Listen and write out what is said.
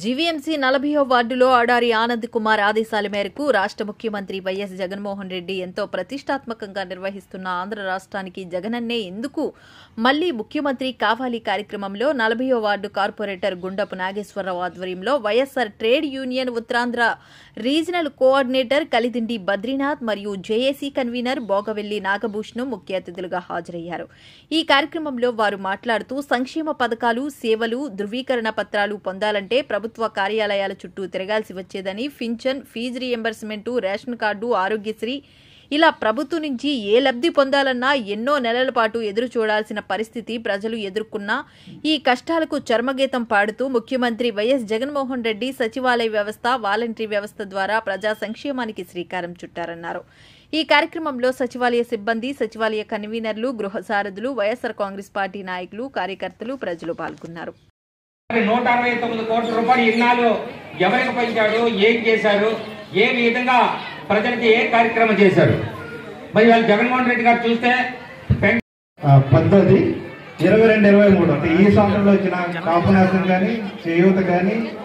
GVMC నలభైవ వార్డులో ఆడారి ఆనంద్ కుమార్ ఆదేశాల మేరకు రాష్ట్ర ముఖ్యమంత్రి వైఎస్ జగన్మోహన్ రెడ్డి ఎంతో ప్రతిష్టాత్మకంగా నిర్వహిస్తున్న ఆంధ్ర రాష్ట్రానికి జగనన్నే ఎందుకు మళ్లీ ముఖ్యమంత్రి కావాలి కార్యక్రమంలో నలభైవ వార్డు కార్పొరేటర్ గుండపు నాగేశ్వరరావు ఆధ్వర్యంలో YSR trade union Uttarandhra regional coordinator Kalidindi Badrinath మరియు జేఏసీ కన్వీనర్ బోగవెల్లి నాగభూషణం ముఖ్య అతిథులుగా హాజరయ్యారు ఈ కార్యక్రమంలో వారు మాట్లాడుతూ సంక్షేమ పథకాలు సేవలు ధృవీకరణ పత్రాలు పొందాలంటే ప్రభుత్వ కార్యాలయాల చుట్టూ తిరగాల్సి వచ్చేదని పింఛన్ fee reimbursement ration card Aarogyasri ఇలా ప్రభుత్వం నుంచి ఏ లబ్ధి పొందాలన్నా ఎన్నో నెలల పాటు ఎదురు చూడాల్సిన పరిస్థితి ప్రజలు ఎదుర్కొన్నా ఈ కష్టాలకు చర్మగీతం పాడుతూ ముఖ్యమంత్రి వైఎస్ జగన్మోహన్ రెడ్డి సచివాలయ వ్యవస్థ వాలంటరీ వ్యవస్థ ద్వారా ప్రజా సంక్షేమానికి శ్రీకారం చుట్టారన్నారు ఈ కార్యక్రమంలో సచివాలయ సిబ్బంది సచివాలయ కన్వీనర్లు గృహ సారథులు వైఎస్సార్ కాంగ్రెస్ పార్టీ నాయకులు కార్యకర్తలు ప్రజలు పాల్గొన్నారు నూట అరవై తొమ్మిది కోట్ల రూపాయలు ఇన్నాళ్ళు ఎవరికి పంచాడు ఏం చేశారు ఏ విధంగా ప్రజలకి ఏ కార్యక్రమం చేశారు మరి వాళ్ళు జగన్మోహన్ రెడ్డి గారు చూస్తే పెన్- ఆ, పద్ధతి ఇరవై రెండు ఇరవై మూడు అంటే ఈ సంవత్సరంలో వచ్చిన కాపునాశం కానీ చేయూత కానీ